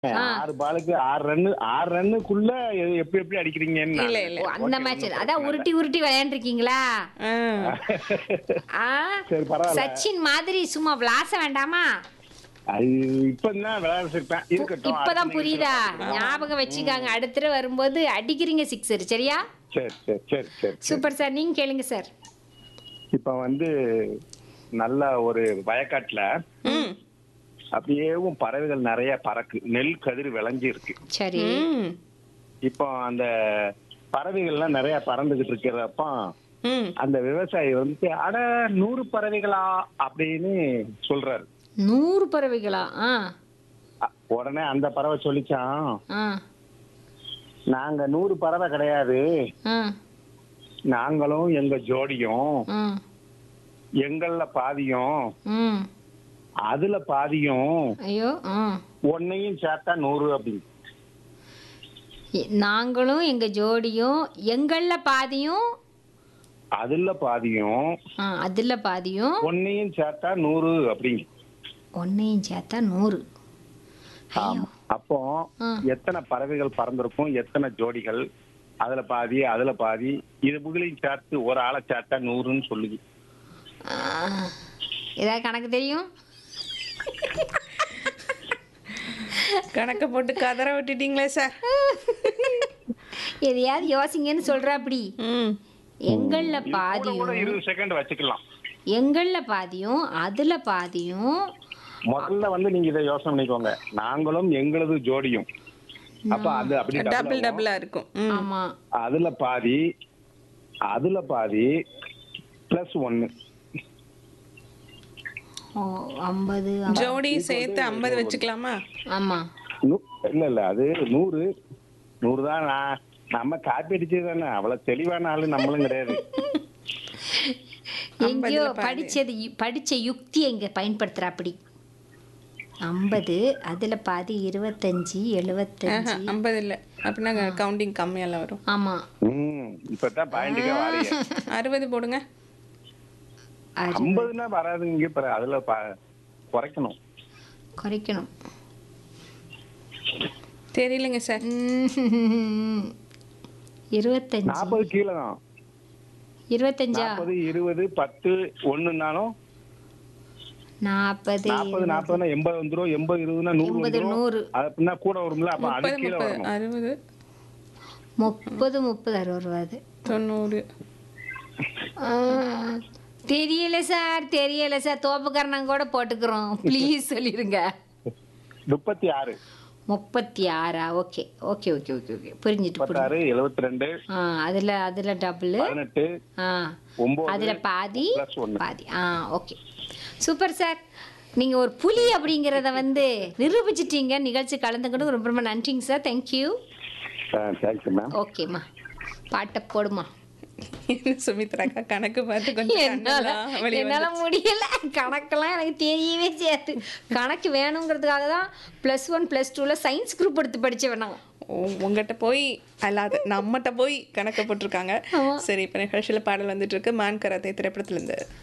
ஆறு பாலுக்கு ஆறு ரன்னு ஆறு ரன்னுக்குள்ள எ- எப்படி எப்படி அடிக்கிறீங்கன்னு இல்ல நான் இல்ல ஓ, அந்த மேட்ச் அதான் உருட்டி உருட்டி விளையாண்டுருக்கீங்களா ஆ. ஆ சரி பரவாயில்ல சச்சின் மாதிரி சும்மா விளாச வேண்டாமா அது இப்பதான் விளையாடிருப்பேன் இருக்கட்டும் இப்பதான் அடுத்த புரியுதா நிகழ்ச்சியில ஞாபகம் வச்சுக்காங்க அடுத்த தடவை வரும்போது அடிக்கிறீங்க சிக்ஸர் சரியா சரி சரி சரி சரி சரி. சூப்பர் சார் நீங்க கேளுங்க சார் இப்ப வந்து நல்ல ஒரு வயக்காட்டுல ம். அப்படியேவும் பறவைகள் நிறைய பறக்கு நெல் கதிர் விளைஞ்சி இருக்கு சரி ம். இப்போ அந்த பறவைகள்லாம் நிறைய பறந்துகிட்டு இருக்கிறப்ப ம். அந்த விவசாயி வந்து அட நூறு பறவைகளா அப்படின்னு சொல்றாரு நூறு பறவைகளா ஆ அ- உடனே அந்த பறவை சொல்லிச்சான் ஆ நாங்க நூறு பறவை கிடையாது ஆ நாங்களும் எங்க ஜோடியும் ஆ எங்கள்ல பாதியும் ம் அதுல பாதியும் ஐயோ ஆ ஒன்னையும் சேர்த்தா நூறு அப்படின்னு எ- நாங்களும் எங்க ஜோடியும் எங்கள்ல பாதியும் அதுல பாதியும் ஆ, அதுல பாதியும் ஒன்னையும் சேர்த்தா நூறு அப்படிங்க ஒன்னையும் சேர்த்தா நூறு ஆமா அப்போ ஆ. எத்தனை பறவைகள் பறந்திருக்கும் எத்தனை ஜோடிகள் அதுல பாதி அதுல பாதி இது முகளையும் சேர்த்து ஒரு ஆளை சேர்த்தா நூறுன்னு சொல்லுது ஆ, ஏதாவது கணக்கு தெரியும் கணக்க போட்டு கதற விட்டுட்டீங்களே சார் எதையாவது யோசிங்கன்னு சொல்றா அப்படி ம். எங்கள்ல கூட கூட பாதியும் இருபது செகண்ட் வச்சுக்கலாம் எங்கள்ல பாதியும் அதுல பாதியும் முதல்ல வந்து நீங்க இதை யோசனை பண்ணிக்கோங்க நாங்களும் எங்களது ஜோடியும் அப்ப அது அப்படி டபுள் double ஆகும். டபுளா இருக்கும் ம். ஆமா அதுல பாதி அதுல பாதி பிளஸ் ஒன்னு ஓ ஐம்பது ஜோடி சேர்த்து ஐம்பது வச்சுக்கலாமா ஆமா நூ- இல்ல இல்ல அது நூறு நூறு தான் நான் நம்ம காப்பி அடிச்சது தானே அவ்வளவு தெளிவான ஆளு நம்மளும் கிடையாது எங்கேயோ ஐம்பதுல பாதி. படிச்சது யு- படிச்ச யுக்தி இங்க பயன்படுத்துற அப்படி ஐம்பது அதுல பாதி இருபத்தஞ்சு எழுபத்தஞ்சு ஐம்பது இல்ல அப்படின்னா கவுண்டிங் கம்மியால வரும் ஆமா ம் இப்பதான் பாயிண்ட்டுக்கே வாரீங்க அறுபது போடுங்க அறு- ஐம்பதுன்னா வராதுங்க இப்ப அதுல பா- குறைக்கணும் குறைக்கணும் தெரியலங்க சார் ம். இருபத்தஞ்சு நாற்பது கீழே தான் இருபத்தஞ்சா நாற்பது இருபது பத்து ஒண்ணுனாலும் நாற்பது நாற்பது நாற்பதுனா எண்பது வந்துரும் எண்பது இருபதுனா நூறு எண்பது வந்துரும் நூறு அது அப்படின்னா கூட வரும்ல அப்ப அது முப்பது கீழே முப்பது வரணும் அறுபது முப்பது முப்பது அறுபது ரூபாது தொண்ணூறு ஆ, தெரியல சார் தெரியல சார் தோப்புக்காரனாங்க கூட போட்டுக்கிறோம் ப்ளீஸ் சொல்லிடுங்க முப்பத்தி ஆறு முப்பத்தி ஆறா okay okay okay okay okay புரிஞ்சிட்டு புரிஞ்சு முப்பத்தாறு எழுபத்தி ரெண்டு ஆ அதுல அதுல டபுள் பதினெட்டு ஆ ஒன்பது அதுல பாதி plus ஒண்ணு. பாதி ஆ ஓகே சூப்பர் சார் நீங்க ஒரு புலி அப்படிங்கிறத வந்து நிரூபிச்சிட்டீங்க நிகழ்ச்சி கலந்துக்கிட்டு ரொம்ப ரொம்ப நன்றிங்க சார் தேங்க்யூ தேங்க்யூ மேம் ஓகேம்மா பாட்டை போடுமா என்ன சுமித்ராக்கா கணக்கு பார்த்து கொஞ்சம் என்னால கண்ணெல்லாம் வெளிய என்னால முடியல கணக்கெல்லாம் எனக்கு தெரியவே செய்யாது கணக்கு வேணுங்கிறதுக்காக தான் ப்ளஸ் ஒன் ப்ளஸ் டூவில் சயின்ஸ் குரூப் எடுத்து படிச்சவன் நான் உ- உங்ககிட்ட போய் அல்லாத நம்மகிட்ட போய் கணக்கு போட்டிருக்காங்க சரி இப்போ நிகழ்ச்சியில் பாடல் வந்துட்டு இருக்கு மான் கராத்தே திரைப்படத்துல இருந்து